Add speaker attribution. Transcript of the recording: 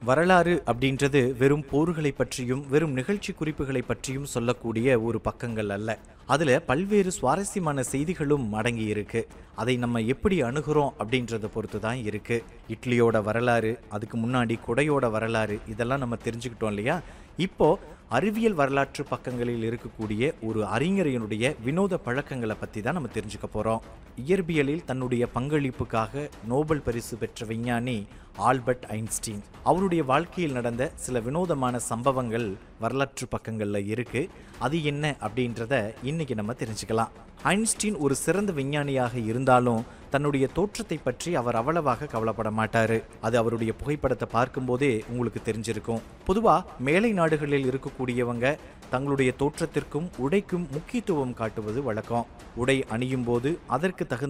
Speaker 1: வரலாறு அப்படின்றது வெறும் போர்களை பற்றியும் வெறும் நிகழ்ச்சி குறிப்புகளை பற்றியும் சொல்லக்கூடிய ஒரு பக்கங்கள் அல்ல அதுல பல்வேறு சுவாரஸ்யமான செய்திகளும் அடங்கி இருக்கு அதை நம்ம எப்படி அணுகுறோம் அப்படின்றத பொறுத்து தான் இருக்கு இட்லியோட வரலாறு அதுக்கு முன்னாடி குடையோட வரலாறு இதெல்லாம் நம்ம தெரிஞ்சுக்கிட்டோம் இல்லையா இப்போ அறிவியல் வரலாற்று பக்கங்களில் இருக்கக்கூடிய ஒரு அறிஞரையினுடைய வினோத பழக்கங்களை பற்றி தான் நம்ம தெரிஞ்சுக்க போகிறோம் இயற்பியலில் தன்னுடைய பங்களிப்புக்காக நோபல் பரிசு பெற்ற விஞ்ஞானி ஆல்பர்ட் ஐன்ஸ்டீன் அவருடைய வாழ்க்கையில் நடந்த சில வினோதமான சம்பவங்கள் வரலாற்று பக்கங்களில் இருக்கு அது என்ன அப்படின்றத இன்னைக்கு நம்ம தெரிஞ்சுக்கலாம் ஐன்ஸ்டீன் ஒரு சிறந்த விஞ்ஞானியாக இருந்தாலும் தன்னுடைய தோற்றத்தை பற்றி அவர் அவ்வளவாக கவலைப்பட மாட்டாரு அது அவருடைய புகைப்படத்தை பார்க்கும்போதே உங்களுக்கு தெரிஞ்சிருக்கும் பொதுவா மேலை நாடுகளில் இருக்கக்கூடியவங்க தங்களுடைய தோற்றத்திற்கும் உடைக்கும் முக்கியத்துவம் காட்டுவது வழக்கம் உடை அணியும் போது அதற்கு தகுந்த